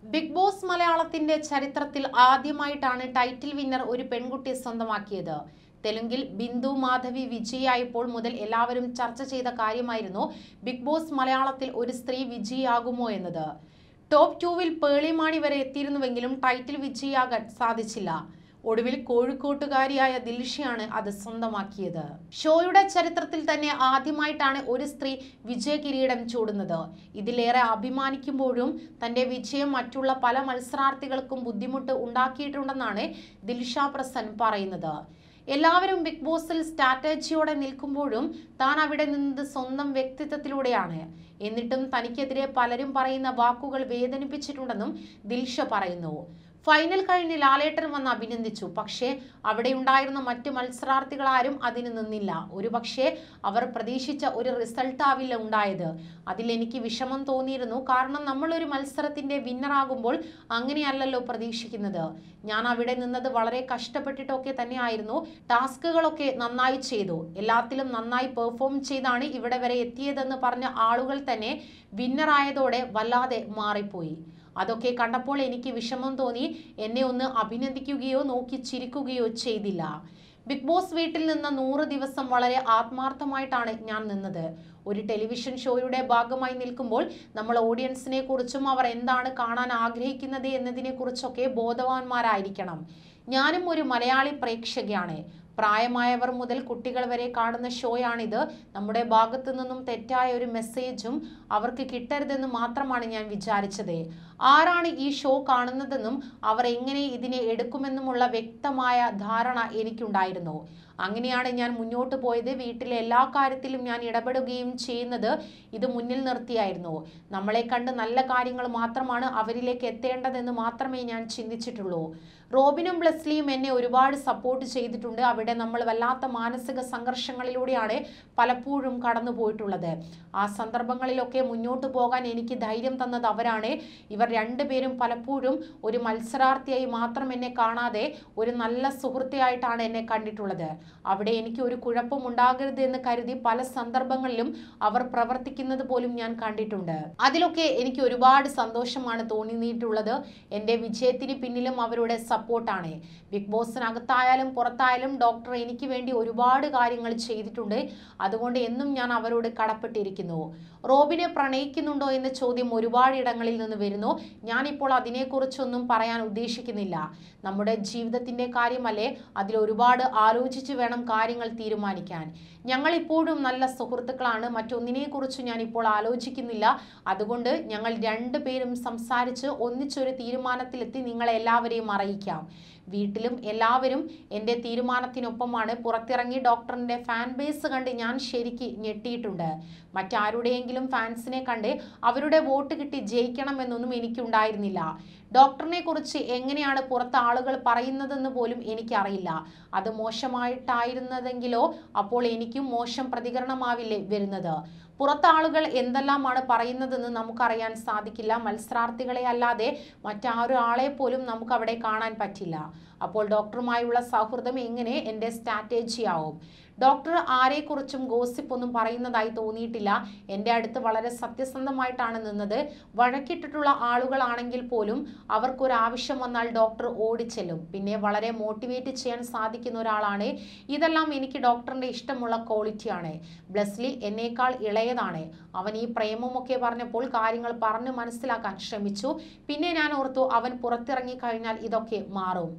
Big boss മലയാളത്തിന്റെ ചരിത്രത്തിൽ ആദ്യമായിട്ടാണ് ടൈറ്റിൽ വിന്നർ ഒരു പെൺകുട്ടി സ്വന്തമാക്കിയത് തെലുങ്കിൽ ബിന്ദു മാധവി വിജയായപ്പോൾ മുതൽ എല്ലാവരും ചർച്ച ചെയ്ത കാര്യമായിരുന്നു ബിഗ് ബോസ് മലയാളത്തിൽ ഒരു സ്ത്രീ വിജയിയാകുമോ എന്നത് ടോപ്പ് ടൂവിൽ പേളിമാണി വരെ എത്തിയിരുന്നുവെങ്കിലും ടൈറ്റിൽ വിജയിയാകാൻ സാധിച്ചില്ല ഒടുവിൽ കോഴിക്കോട്ടുകാരിയായ ദിൽഷയാണ് അത് സ്വന്തമാക്കിയത് ഷോയുടെ ചരിത്രത്തിൽ തന്നെ ആദ്യമായിട്ടാണ് ഒരു സ്ത്രീ വിജയ കിരീടം ചൂടുന്നത് ഇതിലേറെ അഭിമാനിക്കുമ്പോഴും തന്റെ വിജയം മറ്റുള്ള പല മത്സരാർത്ഥികൾക്കും ബുദ്ധിമുട്ട് ഉണ്ടാക്കിയിട്ടുണ്ടെന്നാണ് ദിൽഷ പ്രസൻ പറയുന്നത് എല്ലാവരും ബിഗ് ബോസിൽ സ്ട്രാറ്റജിയോടെ നിൽക്കുമ്പോഴും താൻ അവിടെ നിന്നത് സ്വന്തം വ്യക്തിത്വത്തിലൂടെയാണ് എന്നിട്ടും തനിക്കെതിരെ പലരും പറയുന്ന വാക്കുകൾ വേദനിപ്പിച്ചിട്ടുണ്ടെന്നും ദിൽഷ പറയുന്നു ഫൈനൽ കഴിഞ്ഞ് ലാലേട്ടൻ വന്ന് അഭിനന്ദിച്ചു പക്ഷേ അവിടെ ഉണ്ടായിരുന്ന മറ്റ് മത്സരാർത്ഥികളാരും അതിന് നിന്നില്ല ഒരു പക്ഷേ അവർ പ്രതീക്ഷിച്ച ഒരു റിസൾട്ട് ആവില്ല ഉണ്ടായത് അതിൽ എനിക്ക് വിഷമം തോന്നിയിരുന്നു കാരണം നമ്മളൊരു മത്സരത്തിന്റെ വിന്നറാകുമ്പോൾ അങ്ങനെയല്ലല്ലോ പ്രതീക്ഷിക്കുന്നത് ഞാൻ അവിടെ നിന്നത് വളരെ കഷ്ടപ്പെട്ടിട്ടൊക്കെ തന്നെയായിരുന്നു ടാസ്കുകളൊക്കെ നന്നായി ചെയ്തു എല്ലാത്തിലും നന്നായി പെർഫോം ചെയ്താണ് ഇവിടെ വരെ എത്തിയതെന്ന് പറഞ്ഞ ആളുകൾ തന്നെ വിന്നറായതോടെ വല്ലാതെ മാറിപ്പോയി അതൊക്കെ കണ്ടപ്പോൾ എനിക്ക് വിഷമം തോന്നി എന്നെ ഒന്ന് അഭിനന്ദിക്കുകയോ നോക്കി ചിരിക്കുകയോ ചെയ്തില്ല ബിഗ് ബോസ് വീട്ടിൽ നിന്ന് നൂറ് ദിവസം വളരെ ആത്മാർത്ഥമായിട്ടാണ് ഞാൻ നിന്നത് ഒരു ടെലിവിഷൻ ഷോയുടെ ഭാഗമായി നിൽക്കുമ്പോൾ നമ്മൾ ഓഡിയൻസിനെ കുറിച്ചും അവർ എന്താണ് കാണാൻ ആഗ്രഹിക്കുന്നത് എന്നതിനെ കുറിച്ചൊക്കെ ബോധവാന്മാരായിരിക്കണം ഞാനും ഒരു മലയാളി പ്രേക്ഷകയാണ് പ്രായമായവർ മുതൽ കുട്ടികൾ വരെ കാണുന്ന ഷോയാണിത് നമ്മുടെ ഭാഗത്തു നിന്നും തെറ്റായ ഒരു മെസ്സേജും അവർക്ക് കിട്ടരുതെന്ന് മാത്രമാണ് ഞാൻ വിചാരിച്ചത് ആരാണ് ഈ ഷോ കാണുന്നതെന്നും അവർ എങ്ങനെ ഇതിനെ എടുക്കുമെന്നുമുള്ള വ്യക്തമായ ധാരണ എനിക്കുണ്ടായിരുന്നു അങ്ങനെയാണ് ഞാൻ മുന്നോട്ട് പോയത് വീട്ടിലെ എല്ലാ കാര്യത്തിലും ഞാൻ ഇടപെടുകയും ചെയ്യുന്നത് ഇത് മുന്നിൽ നിർത്തിയായിരുന്നു നമ്മളെ കണ്ട് നല്ല കാര്യങ്ങൾ മാത്രമാണ് അവരിലേക്ക് എത്തേണ്ടതെന്ന് മാത്രമേ ഞാൻ ചിന്തിച്ചിട്ടുള്ളൂ റോബിനും ബ്ലെസ്ലിയും എന്നെ ഒരുപാട് സപ്പോർട്ട് ചെയ്തിട്ടുണ്ട് അവിടെ നമ്മൾ വല്ലാത്ത മാനസിക സംഘർഷങ്ങളിലൂടെയാണ് പലപ്പോഴും കടന്നു പോയിട്ടുള്ളത് ആ സന്ദർഭങ്ങളിലൊക്കെ മുന്നോട്ട് പോകാൻ എനിക്ക് ധൈര്യം തന്നത് അവരാണ് ഇവർ രണ്ടുപേരും പലപ്പോഴും ഒരു മത്സരാർത്ഥിയായി മാത്രം എന്നെ കാണാതെ ഒരു നല്ല സുഹൃത്തെയായിട്ടാണ് എന്നെ കണ്ടിട്ടുള്ളത് അവിടെ എനിക്ക് ഒരു കുഴപ്പം ഉണ്ടാകരുത് എന്ന് കരുതി പല സന്ദർഭങ്ങളിലും അവർ പ്രവർത്തിക്കുന്നത് പോലും ഞാൻ കണ്ടിട്ടുണ്ട് അതിലൊക്കെ എനിക്ക് ഒരുപാട് സന്തോഷമാണ് തോന്നിയിട്ടുള്ളത് എൻ്റെ വിജയത്തിന് പിന്നിലും അവരുടെ സപ്പോർട്ടാണ് ബിഗ് ബോസിനകത്തായാലും പുറത്തായാലും ഡോക്ടർ എനിക്ക് വേണ്ടി ഒരുപാട് കാര്യങ്ങൾ ചെയ്തിട്ടുണ്ട് അതുകൊണ്ട് എന്നും ഞാൻ അവരോട് കടപ്പെട്ടിരിക്കുന്നു റോബിനെ പ്രണയിക്കുന്നുണ്ടോ എന്ന ചോദ്യം ഒരുപാട് ഇടങ്ങളിൽ നിന്ന് വരുന്നു ഞാനിപ്പോൾ അതിനെക്കുറിച്ചൊന്നും പറയാൻ ഉദ്ദേശിക്കുന്നില്ല നമ്മുടെ ജീവിതത്തിൻ്റെ കാര്യമല്ലേ അതിൽ ഒരുപാട് ആലോചിച്ച് വേണം കാര്യങ്ങൾ തീരുമാനിക്കാൻ ഞങ്ങൾ ഇപ്പോഴും നല്ല സുഹൃത്തുക്കളാണ് മറ്റൊന്നിനെക്കുറിച്ച് ഞാൻ ഇപ്പോൾ ആലോചിക്കുന്നില്ല അതുകൊണ്ട് ഞങ്ങൾ രണ്ടുപേരും സംസാരിച്ച് ഒന്നിച്ചൊരു തീരുമാനത്തിലെത്തി നിങ്ങളെ എല്ലാവരെയും അറിയിക്കാം വീട്ടിലും എല്ലാവരും എൻ്റെ തീരുമാനത്തിനൊപ്പമാണ് പുറത്തിറങ്ങി ഡോക്ടറിൻ്റെ ഫാൻ ബേസ് കണ്ട് ഞാൻ ശരിക്ക് ഞെട്ടിയിട്ടുണ്ട് മറ്റാരുടെയെങ്കിലും ഫാൻസിനെ കണ്ട് അവരുടെ വോട്ട് കിട്ടി ജയിക്കണമെന്നൊന്നും എനിക്കുണ്ടായിരുന്നില്ല ഡോക്ടറിനെ കുറിച്ച് എങ്ങനെയാണ് പുറത്ത് ആളുകൾ പറയുന്നതെന്ന് പോലും എനിക്കറിയില്ല അത് മോശമായിട്ടായിരുന്നതെങ്കിലോ അപ്പോൾ എനിക്കും മോശം പ്രതികരണമാവില്ലേ വരുന്നത് പുറത്ത് ആളുകൾ എന്തെല്ലാമാണ് പറയുന്നതെന്ന് നമുക്കറിയാൻ സാധിക്കില്ല മത്സരാർത്ഥികളെ അല്ലാതെ മറ്റാരൊരാളെ പോലും നമുക്ക് അവിടെ കാണാൻ പറ്റില്ല അപ്പോൾ ഡോക്ടറുമായുള്ള സൗഹൃദം എങ്ങനെ എൻ്റെ സ്ട്രാറ്റജി ആവും ഡോക്ടർ ആരെക്കുറിച്ചും ഗോസിപ്പ് ഒന്നും പറയുന്നതായി തോന്നിയിട്ടില്ല എൻ്റെ അടുത്ത് വളരെ സത്യസന്ധമായിട്ടാണ് നിന്നത് വഴക്കിട്ടിട്ടുള്ള ആളുകളാണെങ്കിൽ പോലും അവർക്കൊരു ആവശ്യം വന്നാൽ ഡോക്ടർ ഓടിച്ചെല്ലും പിന്നെ വളരെ മോട്ടിവേറ്റ് ചെയ്യാൻ സാധിക്കുന്ന ഒരാളാണ് ഇതെല്ലാം എനിക്ക് ഡോക്ടറിൻ്റെ ഇഷ്ടമുള്ള ക്വാളിറ്റിയാണ് ബ്ലെസ്ലി എന്നേക്കാൾ ഇളയതാണ് അവൻ ഈ പ്രേമമൊക്കെ പറഞ്ഞപ്പോൾ കാര്യങ്ങൾ പറഞ്ഞ് മനസ്സിലാക്കാൻ ശ്രമിച്ചു പിന്നെ ഞാൻ ഓർത്തു അവൻ പുറത്തിറങ്ങി കഴിഞ്ഞാൽ ഇതൊക്കെ മാറും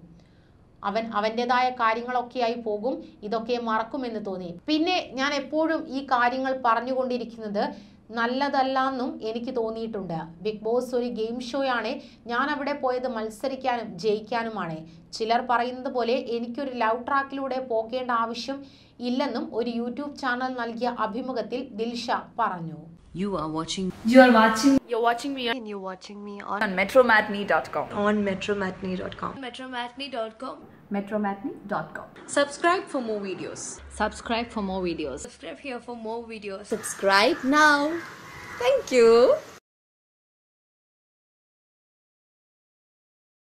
അവൻ അവൻ്റെതായ കാര്യങ്ങളൊക്കെയായി പോകും ഇതൊക്കെ മറക്കുമെന്ന് തോന്നി പിന്നെ ഞാൻ എപ്പോഴും ഈ കാര്യങ്ങൾ പറഞ്ഞുകൊണ്ടിരിക്കുന്നത് നല്ലതല്ലെന്നും എനിക്ക് തോന്നിയിട്ടുണ്ട് ബിഗ് ബോസ് ഒരു ഗെയിം ഷോയാണ് ഞാൻ അവിടെ പോയത് മത്സരിക്കാനും ജയിക്കാനുമാണ് ചിലർ പറയുന്നത് പോലെ എനിക്കൊരു ലവ് ട്രാക്കിലൂടെ പോകേണ്ട ആവശ്യം ഇല്ലെന്നും ഒരു യൂട്യൂബ് ചാനൽ നൽകിയ അഭിമുഖത്തിൽ ദിൽഷ പറഞ്ഞു You are watching You are watching You're watching me and you're watching me on, on metromatney.com. on metromatney.com. metromatney.com. Metromatney.com. Subscribe for more videos. subscribe for more videos. Subscribe here for more videos. Subscribe now. Thank you.